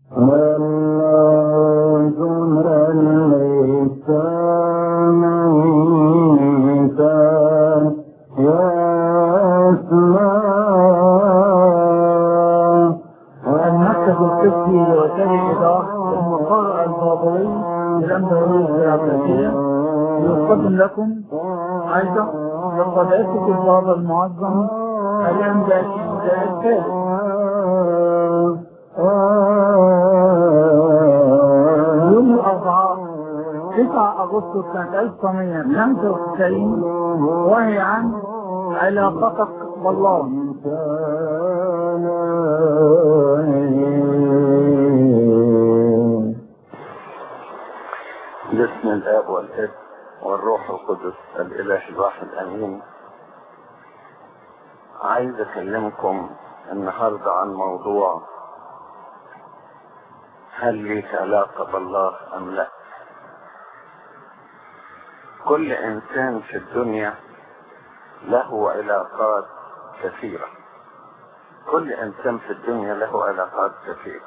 المكتب الطبي لوسائل الإيضاح المقرر البابوي بالأندلسية العباسية يقدم لكم أيضا لقداسة البابا المعظم الأنباشي الثالث يوم الأربعاء 9 أغسطس سنة 1995 وهي عن علاقتك بالله باسم الاب والابن والروح القدس الاله الواحد امين عايز اكلمكم النهارده عن موضوع هل ليك علاقه بالله ام لا كل انسان في الدنيا له علاقات كثيره كل انسان في الدنيا له علاقات كثيره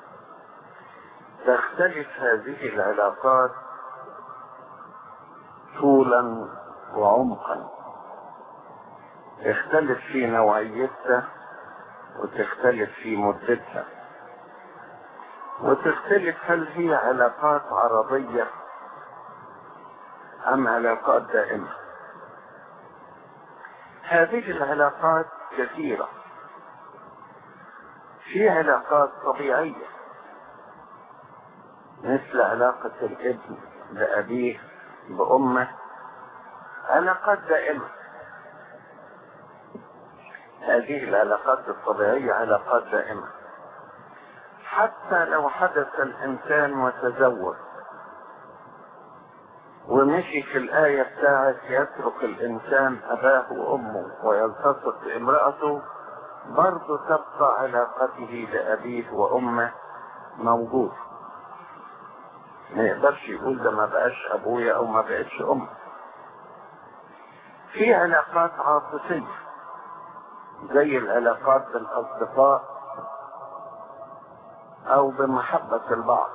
تختلف هذه العلاقات طولا وعمقا تختلف في نوعيتها وتختلف في مدتها وتختلف هل هي علاقات عرضية أم علاقات دائمة هذه العلاقات كثيرة في علاقات طبيعية مثل علاقة الابن بأبيه بأمه علاقات دائمة هذه العلاقات الطبيعية علاقات دائمة حتى لو حدث الإنسان وتزوج ومشي في الآية بتاعت يترك الإنسان أباه وأمه ويلتصق بامرأته برضه تبقى علاقته بأبيه وأمه موجودة ما يقدرش يقول ده ما بقاش ابويا او ما بقتش ام في علاقات عاطفية زي العلاقات بالاصدقاء او بمحبة البعض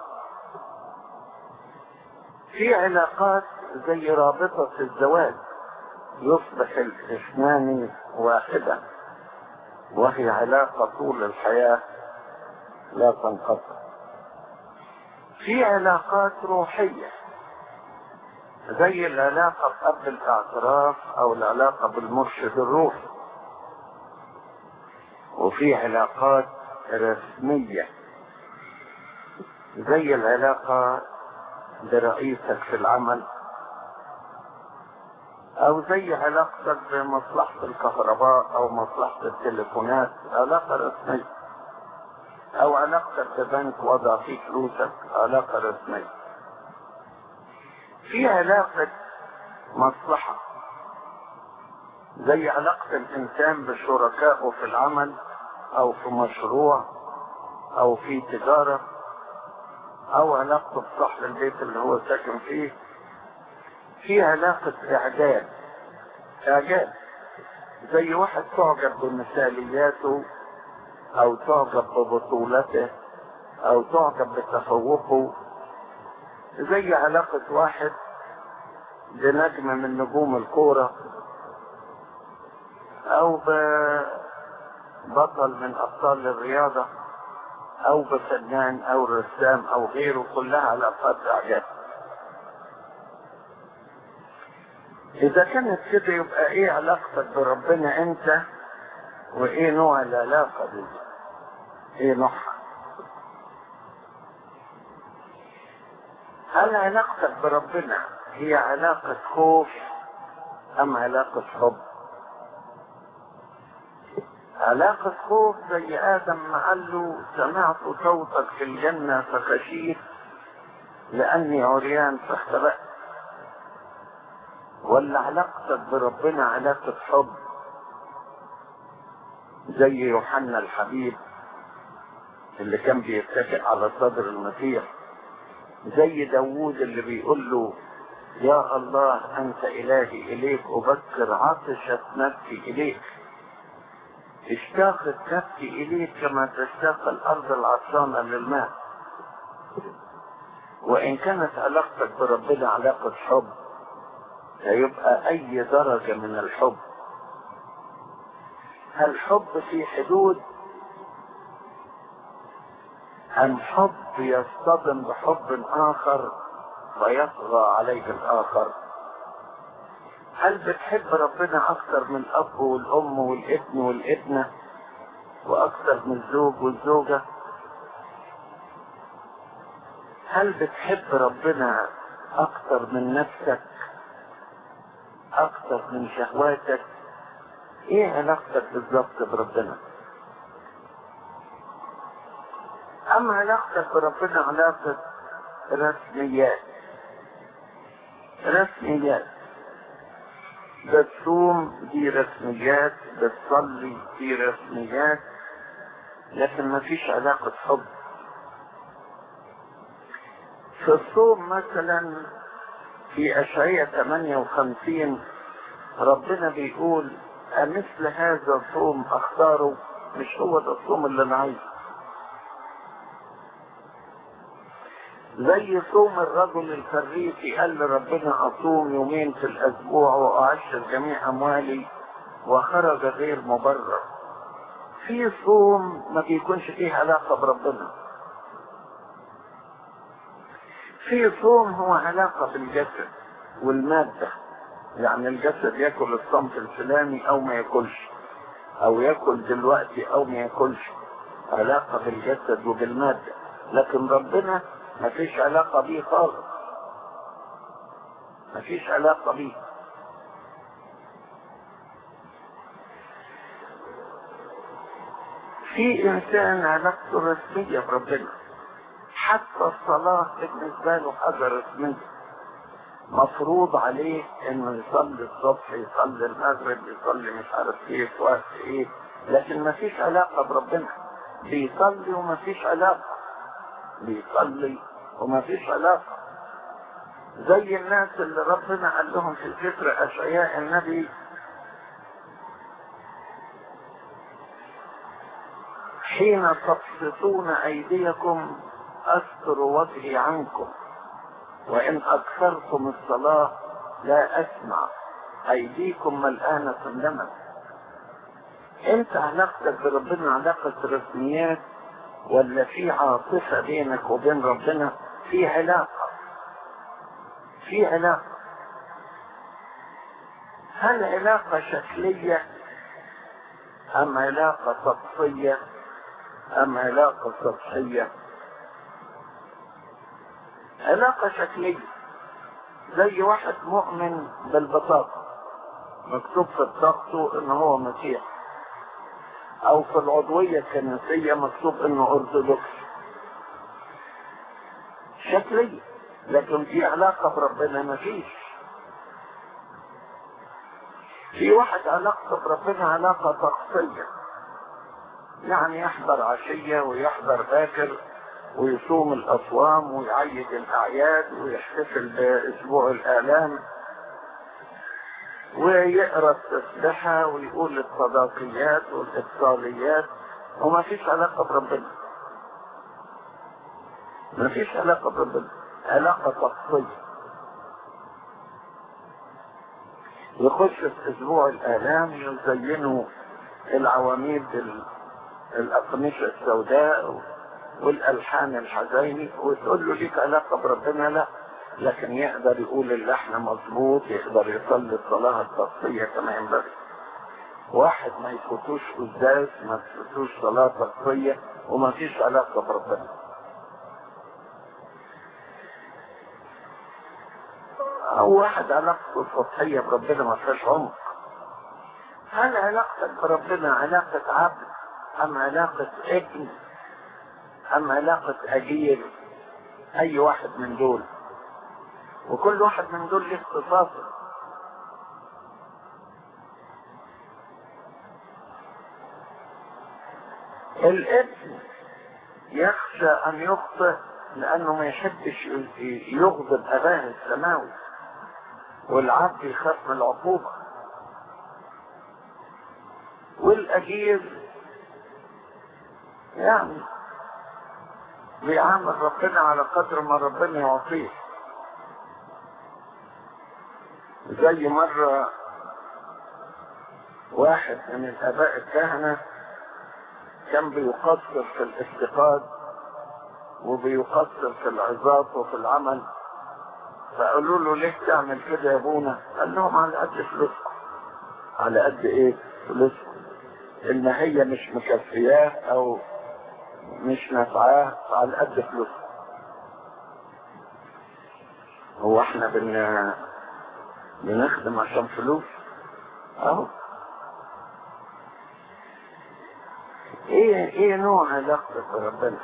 في علاقات زي رابطة الزواج يصبح الاثنان واحدا وهي علاقة طول الحياة لا تنقطع في علاقات روحية زي العلاقة قبل الاعتراف او العلاقة بالمرشد الروحي وفي علاقات رسمية زي العلاقة برئيسك في العمل او زي علاقتك بمصلحة الكهرباء او مصلحة التليفونات علاقة رسمية او علاقتك ببنك وضع فيه فلوسك علاقة رسمية في علاقة مصلحة زي علاقة الانسان بشركائه في العمل او في مشروع او في تجارة او علاقته بصاحب البيت اللي هو ساكن فيه في علاقة اعجاب اعجاب زي واحد تعجب بمثالياته او تعجب ببطولته او تعجب بتفوقه زي علاقة واحد بنجم من نجوم الكورة او ببطل من ابطال الرياضة او بفنان او رسام او غيره كلها علاقات اعجاب اذا كانت كده يبقى ايه علاقتك بربنا انت وايه نوع العلاقة دي ايه نوعها هل علاقتك بربنا هي علاقة خوف ام علاقة حب علاقة خوف زي ادم ما قال له سمعت صوتك في الجنة فخشيت لاني عريان فاختبأت ولا علاقتك بربنا علاقة حب زي يوحنا الحبيب اللي كان بيتكئ على صدر المسيح زي داوود اللي بيقول له يا الله انت الهي اليك ابكر عطشت نفسي اليك اشتاقت نفسي اليك كما تشتاق الارض العطشانه للماء وإن كانت علاقتك بربنا علاقة حب هيبقى أي درجة من الحب هل حب في حدود أم حب يصطدم بحب آخر فيطغى عليه الآخر هل بتحب ربنا أكثر من الأب والأم والابن والابنة وأكثر من الزوج والزوجة هل بتحب ربنا أكثر من نفسك أكثر من شهواتك إيه علاقتك بالظبط بربنا أما علاقتك بربنا علاقة رسميات رسميات بتصوم دي رسميات بتصلي دي رسميات لكن ما فيش علاقة حب في الصوم مثلا في أشعية 58 ربنا بيقول أمثل هذا الصوم أختاره مش هو ده الصوم اللي أنا عايزه زي صوم الرجل الفريسي قال لربنا أصوم يومين في الأسبوع وأعشر جميع أموالي وخرج غير مبرر في صوم ما بيكونش فيه علاقة بربنا في صوم هو علاقة بالجسد والمادة يعني الجسد ياكل الصنف الفلاني او ما ياكلش او ياكل دلوقتي او ما ياكلش علاقة بالجسد وبالمادة لكن ربنا ما فيش علاقة بيه خالص ما فيش علاقة بيه في انسان علاقته رسمية بربنا حتى الصلاة بالنسبة له حاجة رسمية مفروض عليه انه يصلي الصبح يصلي المغرب يصلي مش عارف ايه في وقت ايه لكن ما فيش علاقة بربنا بيصلي وما فيش علاقة بيصلي وما فيش علاقة زي الناس اللي ربنا قال لهم في ذكر اشعياء النبي حين تبسطون ايديكم استر وجهي عنكم وان اكثرتم الصلاة لا اسمع ايديكم ملآنة دما انت علاقتك بربنا علاقة رسميات ولا في عاطفة بينك وبين ربنا في علاقة في علاقة هل علاقة شكلية ام علاقة سطحية ام علاقة سطحية علاقة شكلية زي واحد مؤمن بالبطاقة مكتوب في بطاقته ان هو مسيح او في العضوية الكنسية مكتوب انه ارثوذكس شكلية لكن في علاقة بربنا مفيش في واحد علاقته بربنا علاقة طقسية يعني يحضر عشية ويحضر باكر ويصوم الأصوام ويعيد الأعياد ويحتفل بأسبوع الآلام ويقرأ التسبحة ويقول الصداقيات والإبطاليات وما فيش علاقة بربنا ما فيش علاقة بربنا علاقة طقسية يخش في أسبوع الآلام يزينوا العواميد الأقمشة السوداء والالحان الحزيني وتقول له ليك علاقه بربنا لا لكن يقدر يقول اللحن مظبوط يقدر يصلي الصلاه الطقسيه كما ينبغي واحد ما يفوتوش قداس ما يفوتوش صلاه طقسيه وما فيش علاقه بربنا او واحد علاقته سطحيه بربنا ما فيهاش عمق هل علاقتك بربنا علاقه عبد ام علاقه ابن أم علاقة أجير أي واحد من دول وكل واحد من دول له اختصاصه الابن يخشى أن يخطئ لأنه ما يحبش يغضب أباه السماوي والعبد يخاف من العقوبة والأجير يعني بيعامل ربنا على قدر ما ربنا يعطيه زي مرة واحد من الآباء الكهنة كان بيقصر في الافتقاد وبيقصر في العظات وفي العمل فقالوا له ليه تعمل كده يا ابونا قال لهم على قد فلوسكم على قد ايه فلوسكم ان هي مش مكفياه او مش نافعاه على قد فلوسكم هو احنا بن بنخدم عشان فلوس اهو ايه ايه نوع علاقتك بربنا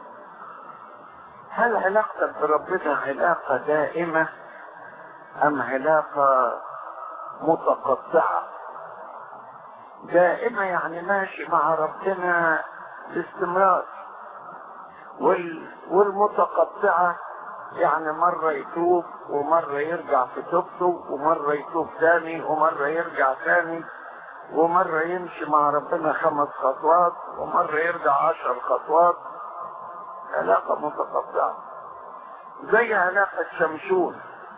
هل علاقتك بربنا علاقة دائمة ام علاقة متقطعة دائمة يعني ماشي مع ربنا باستمرار وال... والمتقطعة يعني مرة يتوب ومرة يرجع في توبته ومرة يتوب تاني ومرة يرجع تاني ومرة يمشي مع ربنا خمس خطوات ومرة يرجع عشر خطوات علاقة متقطعة زي علاقة شمشون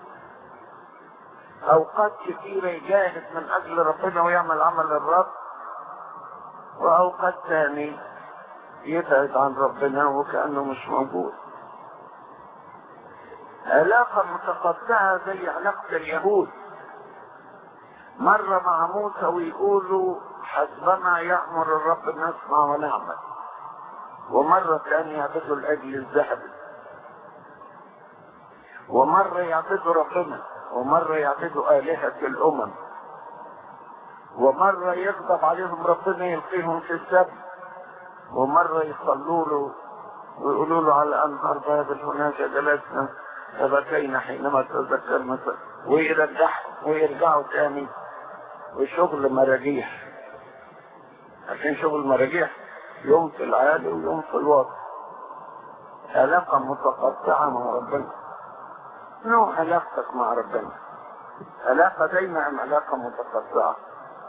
أوقات كثيرة يجاهد من أجل ربنا ويعمل عمل الرب وأوقات ثاني يبعد عن ربنا وكأنه مش موجود علاقة متقطعة زي علاقة اليهود مرة مع موسى ويقولوا حسبنا يأمر الرب نسمع ونعمل ومرة ثانية يعبدوا الأجل الذهبي ومرة يعبدوا ربنا ومرة يعبدوا آلهة الأمم ومرة يغضب عليهم ربنا يلقيهم في السبت ومرة يصلوا له ويقولوا له على أنهار بابل هناك جلسنا فبكينا حينما تذكرنا ويرجعوا ويرجعوا تاني وشغل مراجيح عشان شغل مراجيح يوم في العالي ويوم في الوسط علاقة متقطعة مع ربنا نوع علاقتك مع ربنا علاقة دايما أم علاقة متقطعة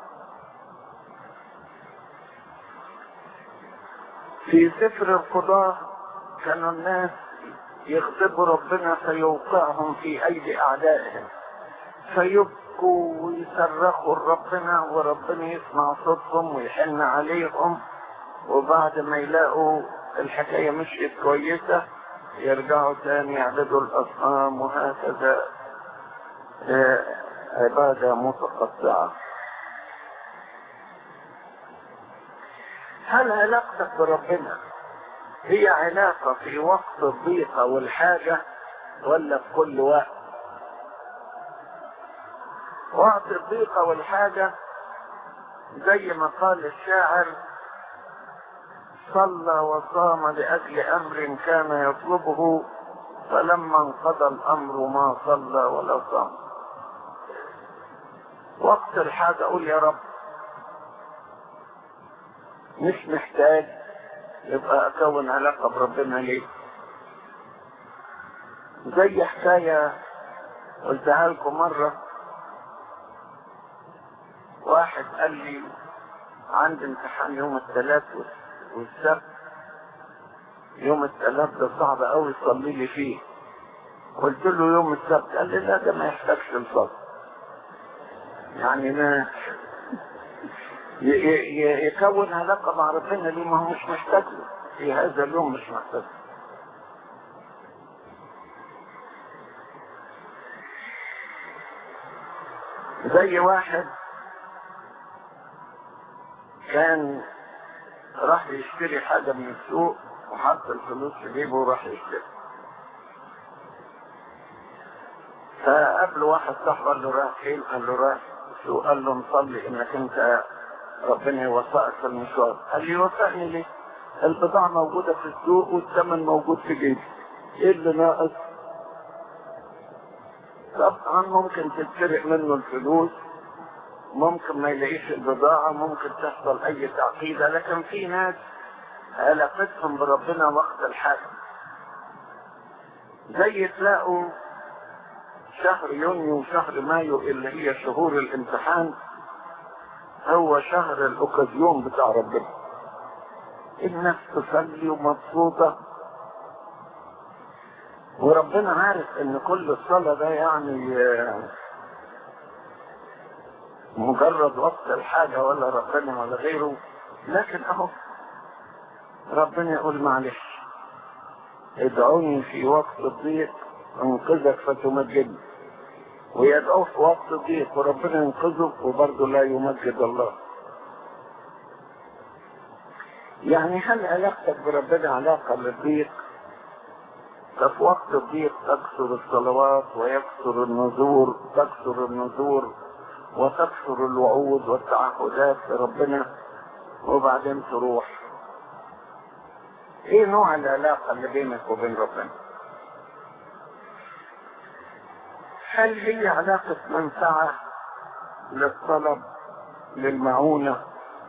في سفر القضاء كانوا الناس يغضبوا ربنا فيوقعهم في أيدي أعدائهم فيبكوا ويصرخوا لربنا وربنا يسمع صوتهم ويحن عليهم وبعد ما يلاقوا الحكاية مشيت كويسة يرجعوا تاني يعبدوا الأصنام وهكذا عبادة متقطعة هل علاقتك بربنا هي علاقة في وقت الضيقة والحاجة ولا في كل وقت وقت الضيقة والحاجة زي ما قال الشاعر صلى وصام لأجل أمر كان يطلبه فلما انقضى الأمر ما صلى ولا صام وقت الحاجة أقول يا رب مش محتاج يبقى أكون علاقة بربنا ليه زي حكاية قلتها لكم مرة واحد قال لي عندي امتحان يوم الثلاث والسبت يوم الثلاث ده صعب قوي تصلي لي فيه قلت له يوم السبت قال لي لا ده ما يحتاجش لصلاة يعني ما يكون علاقة مع ربنا ليه ما هو مش محتاج له في هذا اليوم مش محتاج له زي واحد كان راح يشتري حاجة من السوق وحط الفلوس في جيبه وراح يشتري فقابله واحد صاحبه قال له رايح فين؟ قال له رايح السوق قال له نصلي انك انت ربنا يوفقك في المشوار قال لي يوفقني ليه؟ البضاعة موجودة في السوق والثمن موجود في جيبي ايه اللي ناقص؟ طبعا ممكن تتسرق منه الفلوس ممكن ما يلاقيش البضاعة ممكن تحصل أي تعقيدة لكن في ناس علاقتهم بربنا وقت الحاجة زي تلاقوا شهر يونيو وشهر مايو اللي هي شهور الامتحان هو شهر الأوكازيون بتاع ربنا الناس تصلي ومبسوطة وربنا عارف ان كل الصلاة ده يعني آه، مجرد وقت الحاجة ولا ربنا ولا غيره لكن اهو ربنا يقول معلش ادعوني في وقت الضيق انقذك فتمجدني ويدعوه في وقت الضيق وربنا ينقذه وبرضه لا يمجد الله يعني هل علاقتك بربنا علاقة للضيق ففي وقت الضيق تكثر الصلوات ويكثر النذور تكثر النذور وتكثر الوعود والتعهدات لربنا وبعدين تروح ايه نوع العلاقة اللي بينك وبين ربنا هل هي علاقة منفعة للطلب للمعونة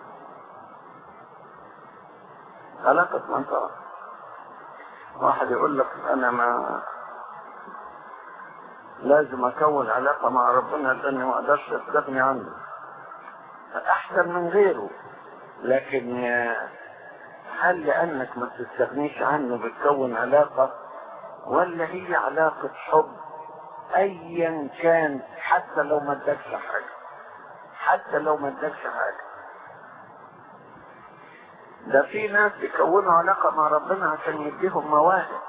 علاقة منفعة واحد يقول لك انا ما لازم اكون علاقة مع ربنا لاني ما اقدرش استغني عنه احسن من غيره لكن هل لانك ما تستغنيش عنه بتكون علاقة ولا هي علاقة حب ايا كان حتى لو ما ادكش حاجة حتى لو ما ادكش حاجة ده في ناس بيكونوا علاقة مع ربنا عشان يديهم مواهب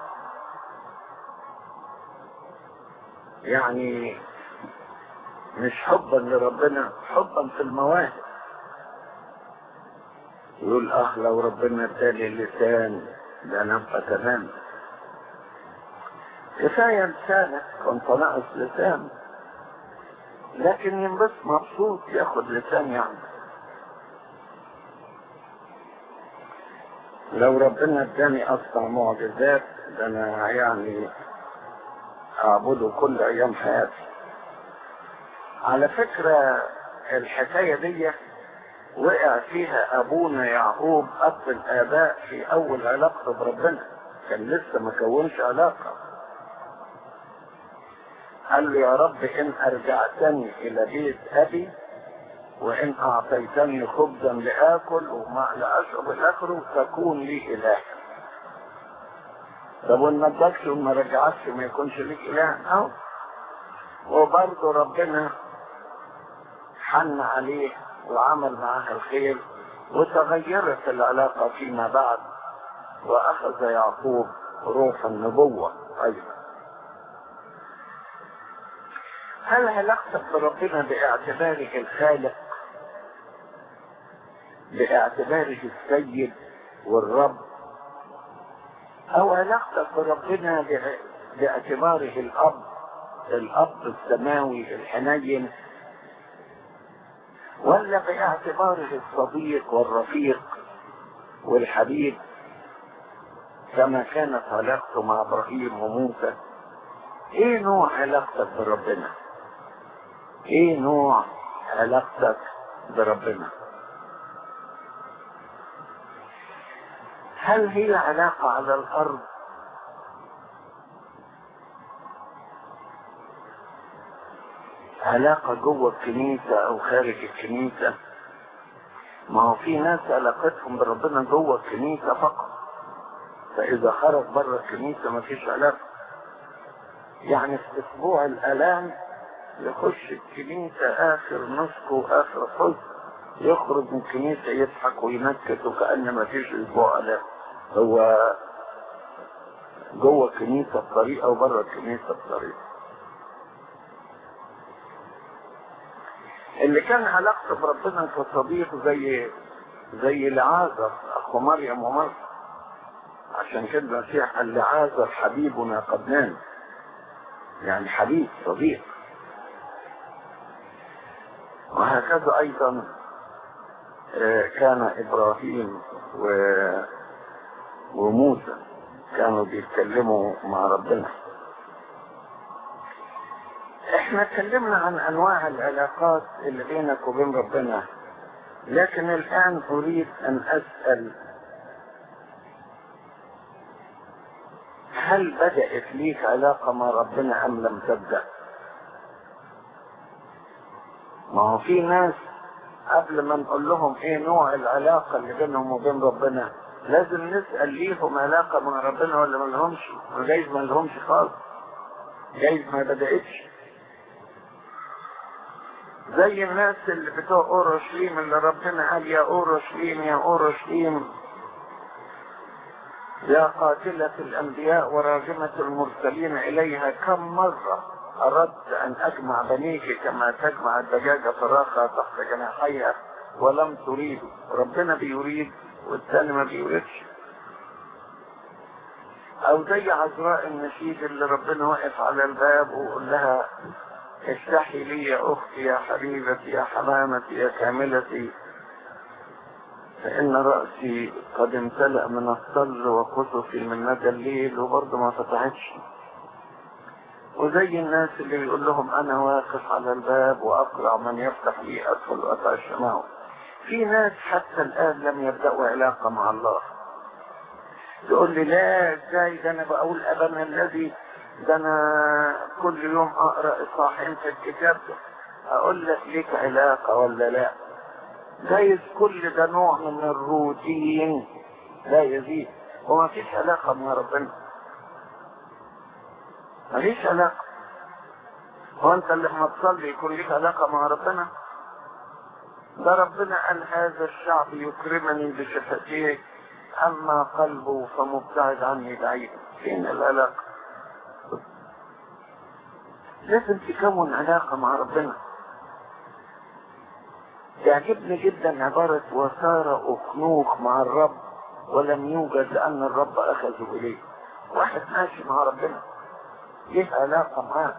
يعني مش حبا لربنا حبا في المواهب يقول اه لو ربنا ادالي لسان ده نبقى تمام كفاية لسانك كنت ناقص لسان لكن ينبس مبسوط ياخد لسان يعني لو ربنا اداني اصنع معجزات ده انا يعني اعبده كل ايام حياتي على فكرة الحكاية دي وقع فيها ابونا يعقوب اب الاباء في اول علاقته بربنا كان لسه ما كونش علاقة قال له يا رب ان ارجعتني الى بيت ابي وان اعطيتني خبزا لاكل وماء لاشرب الاخر تكون لي اله طب وان ما ادكش وما رجعتش ما يكونش ليك اله اهو وبرضه ربنا حن عليه وعمل معاه الخير وتغيرت العلاقة فيما بعد واخذ يعقوب روح النبوة ايضا هل علاقتك بربنا باعتباره الخالق باعتباره السيد والرب او علاقتك بربنا باعتباره الاب الاب السماوي الحنين ولا باعتباره الصديق والرفيق والحبيب كما كانت علاقته مع ابراهيم وموسى ايه نوع علاقتك بربنا ايه نوع علاقتك بربنا هل هي علاقة على الارض علاقة جوه الكنيسة او خارج الكنيسة ما هو في ناس علاقتهم بربنا جوه الكنيسة فقط فاذا خرج بره الكنيسة ما فيش علاقة يعني في اسبوع الالام يخش الكنيسة اخر نسك واخر حزن يخرج من الكنيسة يضحك وينكت وكأن ما فيش اسبوع الام هو جوه الكنيسة بطريقة وبره الكنيسة بطريقة اللي كان علاقته بربنا كصديق زي زي لعازر اخو مريم ومريم عشان كده المسيح قال لعازر حبيبنا قد نام يعني حبيب صديق وهكذا ايضا كان ابراهيم و... وموسى كانوا بيتكلموا مع ربنا احنا اتكلمنا عن انواع العلاقات اللي بينك وبين ربنا لكن الان اريد ان اسأل هل بدأت ليك علاقة مع ربنا ام لم تبدأ ما هو في ناس قبل ما نقول لهم ايه نوع العلاقة اللي بينهم وبين ربنا لازم نسأل ليهم علاقة مع ربنا ولا ما لهمش جايز ما لهمش خالص جايز ما بدأتش زي الناس اللي بتوع اورشليم اللي ربنا قال يا اورشليم يا اورشليم يا قاتلة الانبياء وراجمة المرسلين اليها كم مرة اردت ان اجمع بنيك كما تجمع الدجاجة فراخها تحت جناحيها ولم تريد ربنا بيريد والثاني ما بيريدش او زي عذراء النشيد اللي ربنا واقف على الباب ويقول لها افتحي لي يا اختي يا حبيبتي يا حمامتي يا كاملتي فان رأسي قد امتلأ من الصل وقصصي من ندى الليل وبرضه ما فتحتش وزي الناس اللي بيقول لهم انا واقف على الباب واقرع من يفتح لي ادخل واتعشى معه في ناس حتى الان لم يبدأوا علاقة مع الله تقول لي لا ازاي ده انا بقول ابنا الذي ده انا كل يوم اقرا اصحاحين في الكتاب اقول لك ليك علاقه ولا لا جايز كل ده نوع من الروتين لا يزيد وما فيش علاقه مع ربنا ما فيش علاقه هو انت اللي لما تصلي يكون ليك علاقه مع ربنا ده ربنا قال هذا الشعب يكرمني بشفتيه اما قلبه فمبتعد عني بعيد فين العلاقه لازم تكون علاقة مع ربنا تعجبني جدا عبارة وصار أخنوخ مع الرب ولم يوجد لأن الرب أخذه إليه واحد ماشي مع ربنا ليه علاقة معاه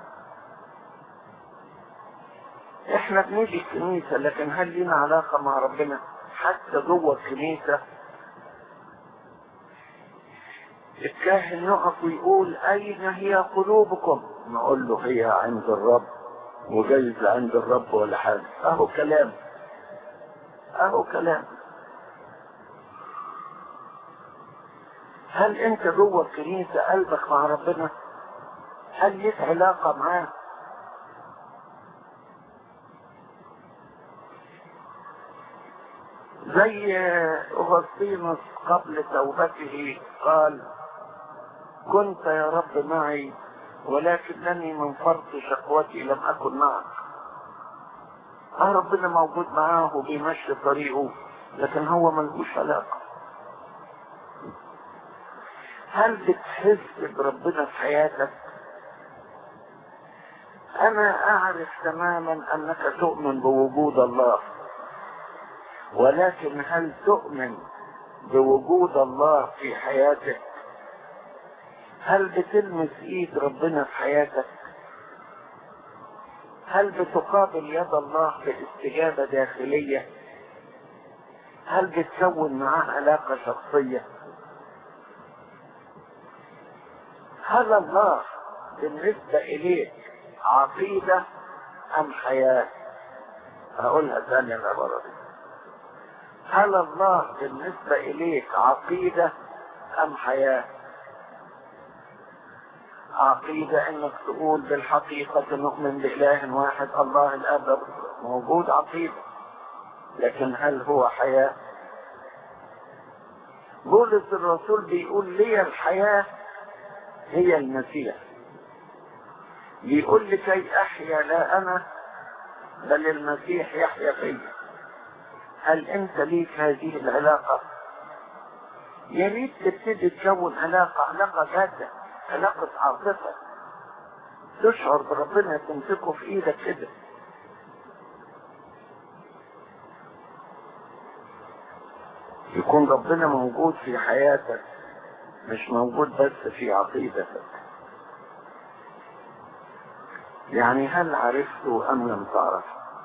احنا بنيجي الكنيسة لكن هل لينا علاقة مع ربنا حتى جوه الكنيسة الكاهن يقف ويقول أين هي قلوبكم نقول له هي عند الرب وجايز عند الرب ولا حاجة اهو كلام اهو كلام هل انت جوه الكنيسة قلبك مع ربنا هل ليك علاقة معاه زي أغسطينوس قبل توبته قال كنت يا رب معي ولكنني من فرط شقوتي لم أكن معك اه ربنا موجود معاه وبيمشي طريقه لكن هو ملهوش علاقة هل بتحس بربنا في حياتك انا اعرف تماما انك تؤمن بوجود الله ولكن هل تؤمن بوجود الله في حياتك هل بتلمس ايد ربنا في حياتك هل بتقابل يد الله باستجابة داخلية هل بتكون معاه علاقة شخصية هل الله بالنسبة إليك عقيدة أم حياة هقولها ثانية العبارة دي هل الله بالنسبة إليك عقيدة أم حياة عقيدة انك تقول بالحقيقة نؤمن بإله واحد الله الأب موجود عقيدة لكن هل هو حياة بولس الرسول بيقول لي الحياة هي المسيح بيقول لكي أحيا لا أنا بل المسيح يحيا فيا هل أنت ليك هذه العلاقة يا ريت تبتدي تكون علاقة علاقة جادة علاقة عاطفة تشعر بربنا تمسكه في ايدك كده يكون ربنا موجود في حياتك مش موجود بس في عقيدتك يعني هل عرفته ام لم تعرف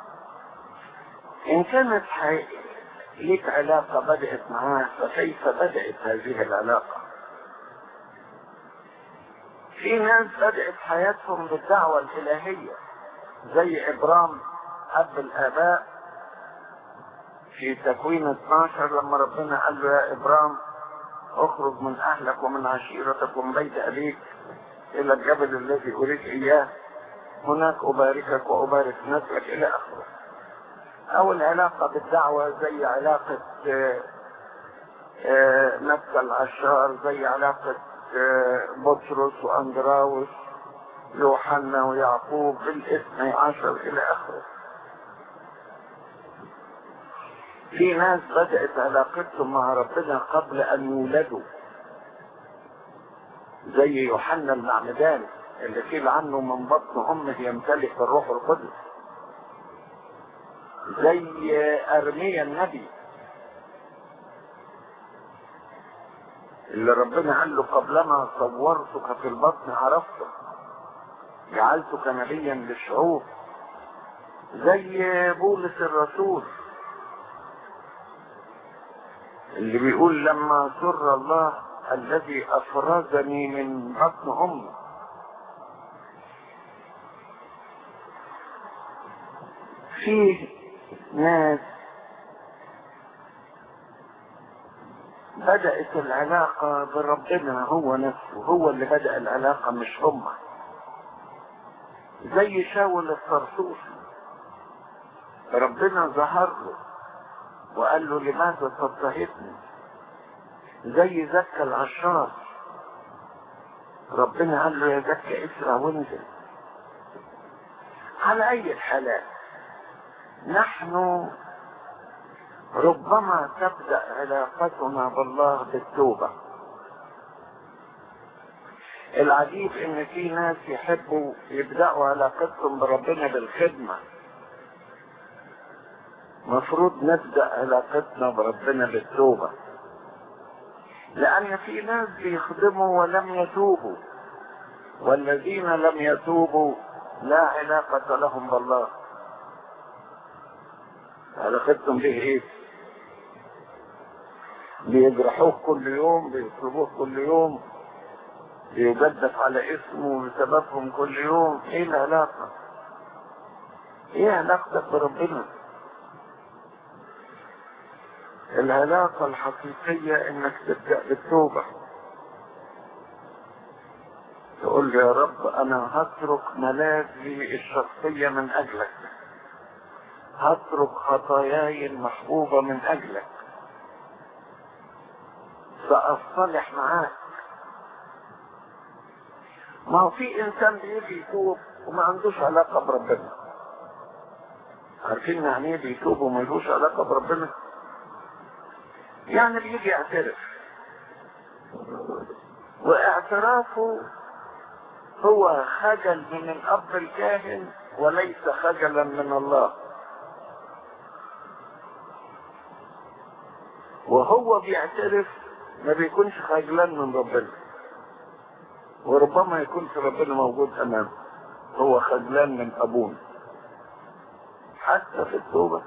ان كانت حي... ليك علاقة بدأت معاه فكيف بدأت هذه العلاقة في ناس بدأت حياتهم بالدعوة الإلهية زي إبرام أب الآباء في تكوين 12 لما ربنا قال له يا إبرام اخرج من أهلك ومن عشيرتك ومن بيت أبيك إلى الجبل الذي أريد إياه هناك أباركك وأبارك نسلك إلى آخره أو العلاقة بالدعوة زي علاقة آه، مكة العشار زي علاقة آه، بطرس وأندراوس يوحنا ويعقوب بالاثني عشر إلى آخره في ناس بدأت علاقتهم مع ربنا قبل أن يولدوا زي يوحنا المعمدان اللي قيل عنه من بطن أمه يمتلك الروح القدس زي أرميا النبي اللي ربنا قال له قبلما صورتك في البطن عرفتك جعلتك نبيا للشعوب زي بولس الرسول اللي بيقول لما سر الله الذي افرزني من بطن امي في ناس بدأت العلاقة بربنا هو نفسه هو اللي بدأ العلاقة مش هم زي شاول الطرطوسي ربنا ظهر له وقال له لماذا تضطهدني زي زكى العشار ربنا قال له يا زكى اسرع وانزل على اي الحالات نحن ربما تبدأ علاقتنا بالله بالتوبة العجيب ان في ناس يحبوا يبدأوا علاقتهم بربنا بالخدمة مفروض نبدأ علاقتنا بربنا بالتوبة لأن في ناس بيخدموا ولم يتوبوا والذين لم يتوبوا لا علاقة لهم بالله علاقتهم به ايه بيجرحوه كل يوم بيطلبوه كل يوم بيجدف على اسمه بسببهم كل يوم ايه العلاقة ايه علاقتك بربنا العلاقة الحقيقية انك تبدأ بالتوبة تقول يا رب انا هترك ملاذي الشخصية من اجلك هترك خطاياي المحبوبة من اجلك سأصطلح معاك ما هو في انسان بيجي يتوب وما عندوش علاقة بربنا عارفين يعني ايه بيتوب وما لهوش علاقة بربنا يعني بيجي يعترف واعترافه هو خجل من الاب الكاهن وليس خجلا من الله وهو بيعترف ما بيكونش خجلان من ربنا وربما يكونش ربنا موجود امامه هو خجلان من ابونا حتى في التوبه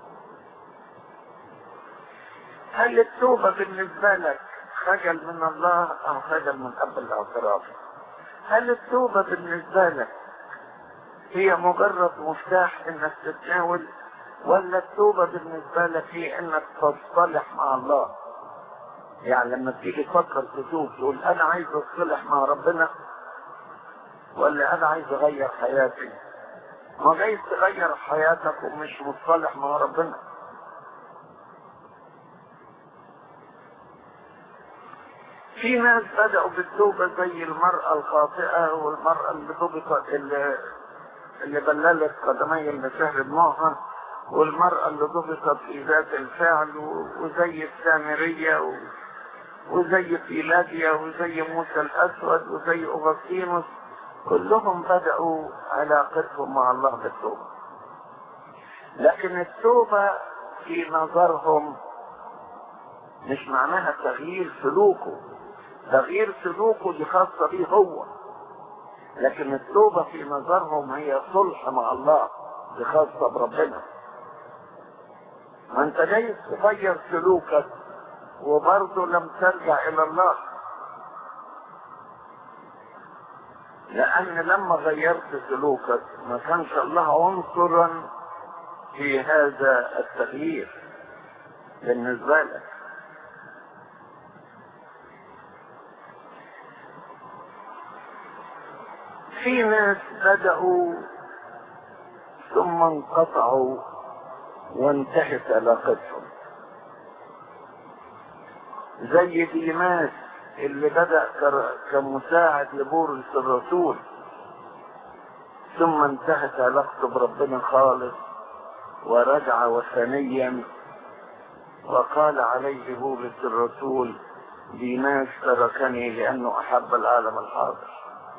هل التوبة بالنسبة لك خجل من الله أو خجل من قبل الاعتراف؟ هل التوبة بالنسبة لك هي مجرد مفتاح انك تتناول ولا التوبة بالنسبة لك هي انك تصطلح مع الله يعني لما تيجي تفكر تتوب تقول انا عايز اصطلح مع ربنا ولا انا عايز اغير حياتي ما جايز تغير حياتك ومش مصطلح مع ربنا في ناس بدأوا بالتوبة زي المرأة الخاطئة والمرأة اللي ضبطت اللي, اللي بللت قدمي المسيح دموعها والمرأة اللي ضبطت في ذات الفعل وزي السامرية وزي فيلاديا وزي موسى الأسود وزي أوغسطينوس كلهم بدأوا علاقتهم مع الله بالتوبة لكن التوبة في نظرهم مش معناها تغيير سلوكه تغيير سلوكه دي خاصة بيه هو لكن التوبة في نظرهم هي صلح مع الله دي خاصة بربنا ما انت جاي تغير سلوكك وبرضه لم ترجع الى الله لان لما غيرت سلوكك ما كانش الله عنصرا في هذا التغيير بالنسبة لك في ناس بدأوا ثم انقطعوا وانتهت علاقتهم زي ديماس اللي بدأ كمساعد لبولس الرسول ثم انتهت علاقته بربنا خالص ورجع وثنيا وقال عليه بولس الرسول ديماس تركني لأنه أحب العالم الحاضر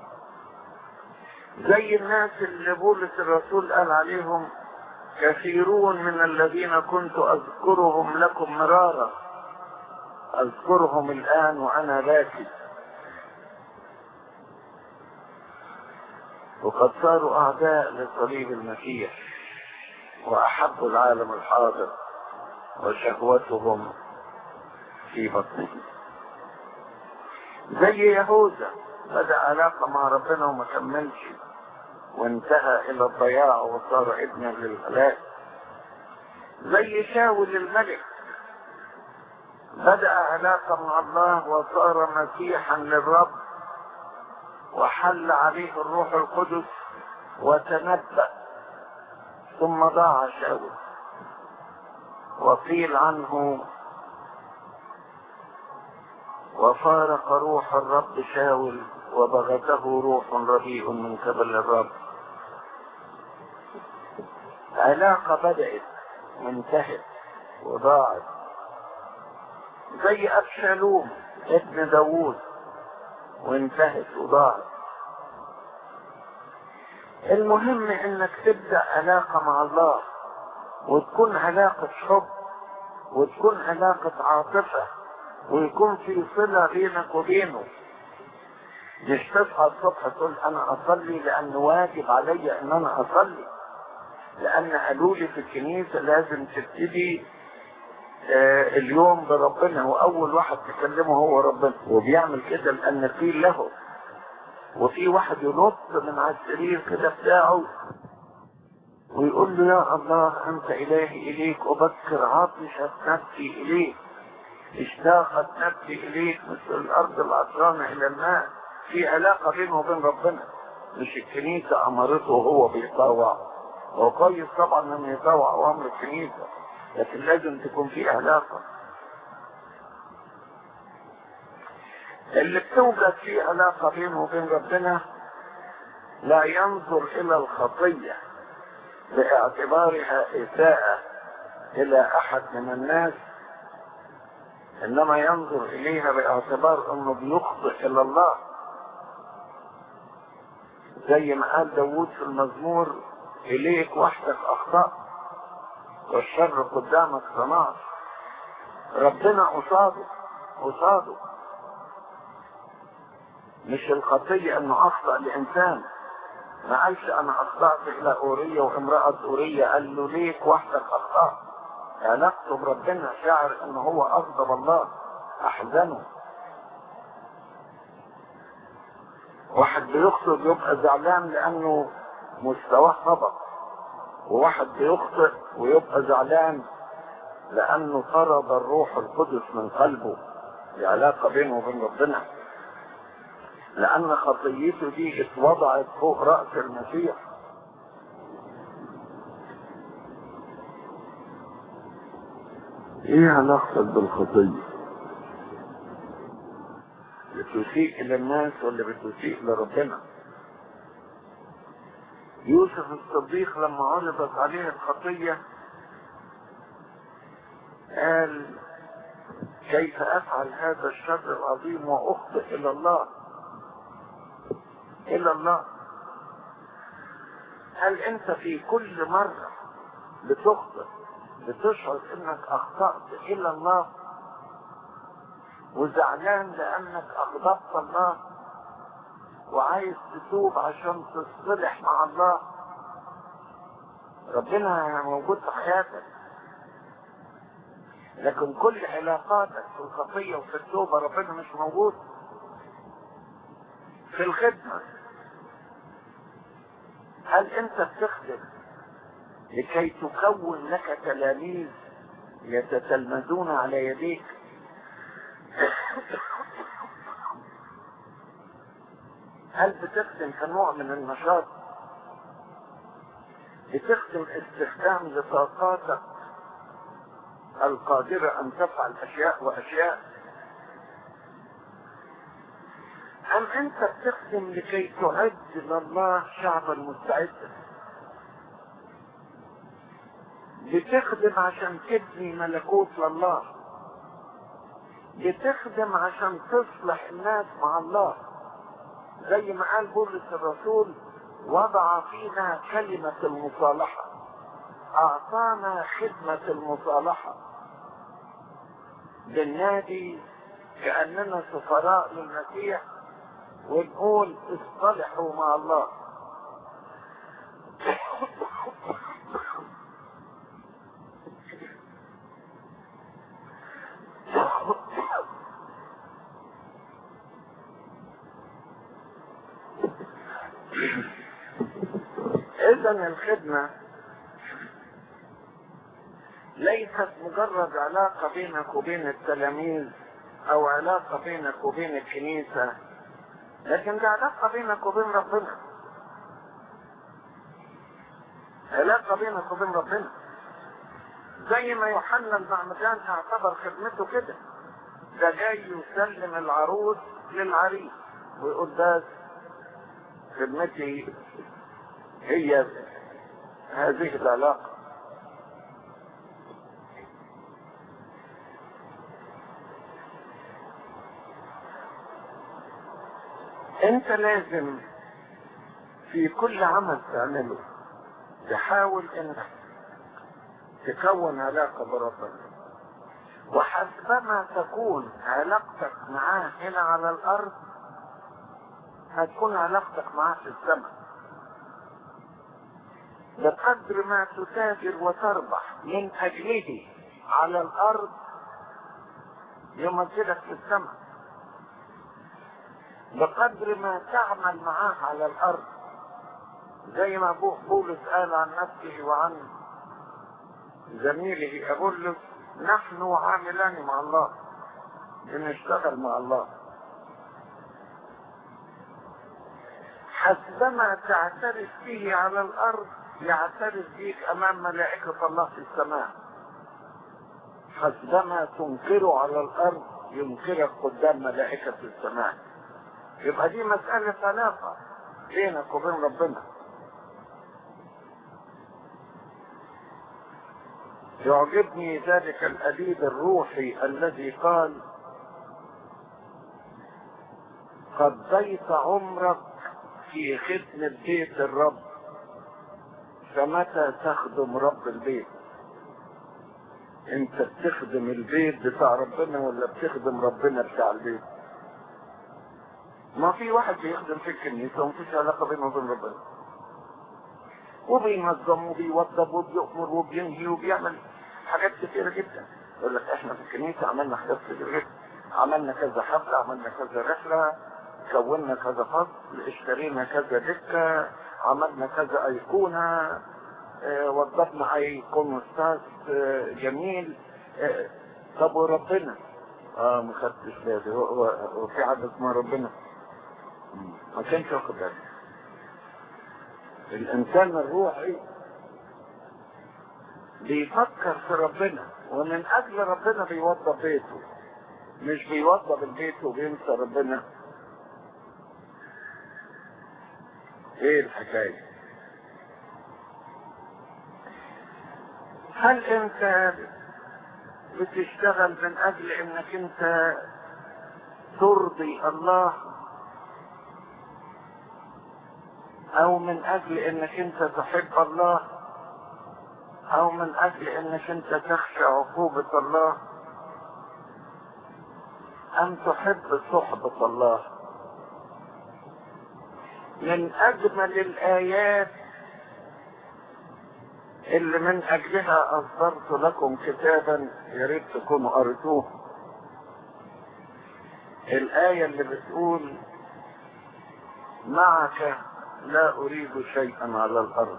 زي الناس اللي بولس الرسول قال عليهم كثيرون من الذين كنت أذكرهم لكم مرارا أذكرهم الآن وأنا باكي وقد صاروا أعداء لصليب المسيح وأحبوا العالم الحاضر وشهوتهم في بطنهم زي يهوذا بدأ علاقة مع ربنا وما كملش وانتهى إلى الضياع وصار ابنا للهلاك زي شاول الملك بدأ علاقة مع الله وصار مسيحا للرب وحل عليه الروح القدس وتنبأ ثم ضاع شاول وقيل عنه وفارق روح الرب شاول وبغته روح رديء من قبل الرب علاقة بدأت وانتهت وضاعت زي أبشالوم ابن داوود وانتهت وضاعت المهم انك تبدأ علاقة مع الله وتكون علاقة حب وتكون علاقة عاطفة ويكون في صلة بينك وبينه مش تصحى الصبح تقول انا اصلي لان واجب علي ان انا اصلي لان قالوا لي في الكنيسة لازم تبتدي آه اليوم بربنا واول واحد تكلمه هو ربنا وبيعمل كده لان في له وفي واحد ينط من على السرير كده بتاعه ويقول له يا الله انت الهي اليك ابكر عاطشة نفسي اليك اشتاقت نفسي اليك مثل الارض العطرانة الى الماء في علاقة بينه وبين ربنا مش الكنيسة امرته وهو بيطوع هو كويس طبعا انه يطوع امر الكنيسة لكن لازم تكون في علاقة اللي بتوجد في علاقة بينه وبين ربنا لا ينظر الى الخطية باعتبارها اساءة الى احد من الناس انما ينظر اليها باعتبار انه بيخطئ الى الله زي ما قال داوود في المزمور اليك وحدك اخطأت والشر قدامك صنعت ربنا قصاده قصاده مش الخطية انه اخطأ لانسان ما قالش انا اخطأت الى اورية وامرأة اورية قال له ليك وحدك اخطأت علاقته بربنا شعر ان هو اغضب الله احزنه واحد بيخطئ بيبقى زعلان لانه مستواه هبط وواحد بيخطئ ويبقى زعلان لانه طرد الروح القدس من قلبه دي علاقه بينه وبين ربنا لان خطيته دي اتوضعت فوق راس المسيح ايه علاقتك بالخطيه بتسيء الى الناس ولا بتسيء لربنا يوسف الصديق لما عرضت عليه الخطية قال كيف افعل هذا الشر العظيم واخطئ الى الله الى الله هل انت في كل مرة بتخطئ بتشعر انك اخطأت الى الله وزعلان لانك اغضبت الله وعايز تتوب عشان تصطلح مع الله ربنا موجود في حياتك لكن كل علاقاتك في الخطية وفي التوبة ربنا مش موجود في الخدمة هل انت بتخدم لكي تكون لك تلاميذ يتتلمذون على يديك هل بتخدم كنوع من النشاط بتخدم استخدام لطاقاتك القادرة ان تفعل اشياء واشياء أم أنت بتخدم لكي تعد لله شعبا مستعدا بتخدم عشان تبني ملكوت لله بتخدم عشان تصلح الناس مع الله زي ما قال بولس الرسول وضع فينا كلمة المصالحة أعطانا خدمة المصالحة بالنادي كأننا سفراء للمسيح ونقول اصطلحوا مع الله اذا الخدمة ليست مجرد علاقة بينك وبين التلاميذ او علاقة بينك وبين الكنيسة لكن دي علاقة بينك وبين ربنا علاقة بينك وبين ربنا زي ما يوحنا المعمدان اعتبر خدمته كده ده جاي يسلم العروس للعريس ويقول بس خدمتي هي هذه العلاقة انت لازم في كل عمل تعمله تحاول انك تكون علاقة بربنا وحسبما تكون علاقتك معاه هنا على الارض هتكون علاقتك معاه في السماء بقدر ما تتاجر وتربح من اجله على الارض يمثلك في السماء بقدر ما تعمل معاه على الارض زي ما ابوه بولس قال عن نفسه وعن زميله ابولس نحن عاملان مع الله بنشتغل مع الله حسبما تعترف به على الارض يعترف بك امام ملائكة الله في السماء حسبما تنكره على الارض ينكرك قدام ملائكة السماء يبقى دي مسألة علاقة بينك وبين ربنا يعجبني ذلك الأديب الروحي الذي قال قضيت عمرك في خدمة بيت الرب فمتى تخدم رب البيت انت بتخدم البيت بتاع ربنا ولا بتخدم ربنا بتاع البيت ما في واحد بيخدم في الكنيسة ومفيش علاقة بينه وبين ربنا وبينظم وبيوضب وبيأمر وبينهي وبيعمل حاجات كتيرة جدا يقول لك احنا في الكنيسة عملنا حاجات كتير عملنا كذا حفلة عملنا كذا رحلة كونا كذا فصل اشترينا كذا دكة عملنا كذا ايقونة اه وضبنا ايقونوستاس اه جميل اه طب وربنا اه ما خدتش بالي هو, هو, هو في حد اسمه ربنا ما كانش واخد بالي الانسان الروحي بيفكر في ربنا ومن اجل ربنا بيوضب بيته مش بيوضب البيت وبينسى ربنا ايه الحكاية هل انت بتشتغل من اجل انك انت ترضي الله او من اجل انك انت تحب الله او من اجل انك انت تخشى عقوبة الله ام تحب صحبة الله من اجمل الايات اللي من اجلها اصدرت لكم كتابا يا ريت تكونوا قريتوه الايه اللي بتقول معك لا اريد شيئا على الارض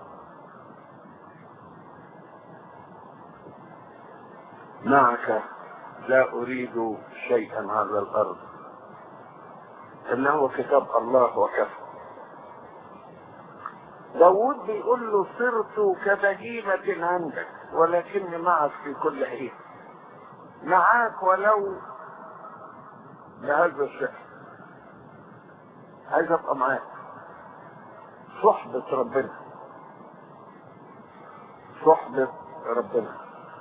معك لا اريد شيئا على الارض اللي هو كتاب الله وكفى داود بيقول له صرت كبهيمة عندك ولكني معك في كل حين معاك ولو بهذا الشكل عايز ابقى معاك صحبة ربنا صحبة ربنا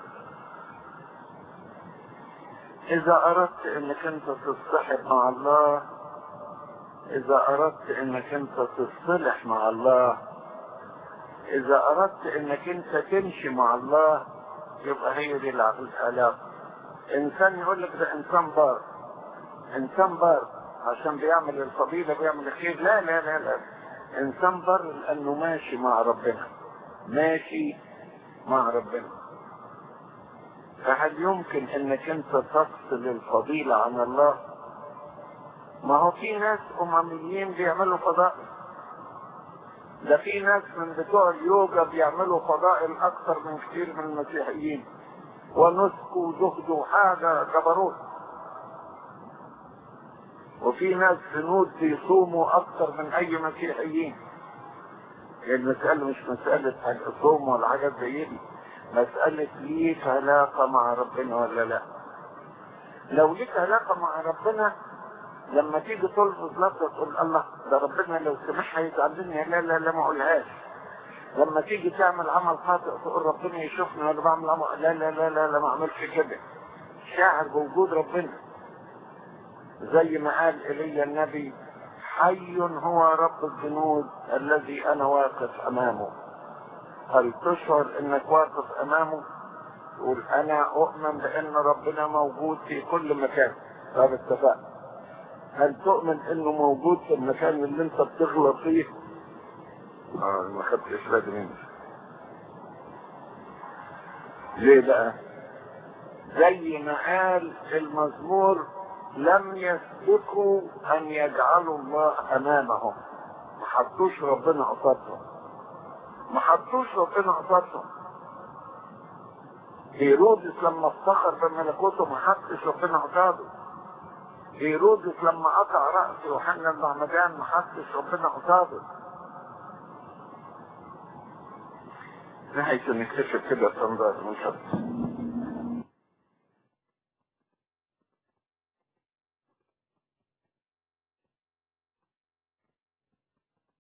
إذا أردت إنك أنت تصطحب مع الله إذا أردت إنك أنت تصطلح مع الله إذا أردت إنك أنت تمشي مع الله يبقى هي دي العلاقة إنسان يقول لك ده إنسان بار إنسان بار عشان بيعمل الفضيلة بيعمل الخير لا لا لا لا إنسان بار لأنه ماشي مع ربنا ماشي مع ربنا فهل يمكن انك انت تفصل الفضيلة عن الله ما هو في ناس امميين بيعملوا فضائل ده في ناس من بتوع اليوجا بيعملوا فضائل اكثر من كثير من المسيحيين ونسك وزهد وحاجة جبروت وفي ناس هنود بيصوموا اكثر من اي مسيحيين المسألة مش مسألة الصوم ولا حاجات زي دي مسألة ليك علاقة مع ربنا ولا لا لو ليك علاقة مع ربنا لما تيجي تلفظ لفظة تقول الله ده ربنا لو سمح هيزعلني لا لا لا ما اقولهاش لما تيجي تعمل عمل خاطئ تقول ربنا يشوفني وانا بعمل عمل لا لا لا لا, لا ما اعملش كده شاعر بوجود ربنا زي ما قال ايليا النبي حي هو رب الجنود الذي انا واقف امامه هل تشعر انك واقف امامه تقول انا اؤمن بان ربنا موجود في كل مكان هذا اتفقنا هل تؤمن انه موجود في المكان اللي انت بتغلط فيه اه ما خدتش بالي منه ليه بقى زي ما قال المزمور لم يسبقوا ان يجعلوا الله امامهم ما حطوش ربنا قصادهم ما حطوش ربنا قصادهم هيرودس لما افتخر بملكوته ما حطش ربنا قصاده هيرودس لما قطع رأس يوحنا المعمدان ما حطش ربنا قصاده نحيث نكتشف كده تنظر من شخص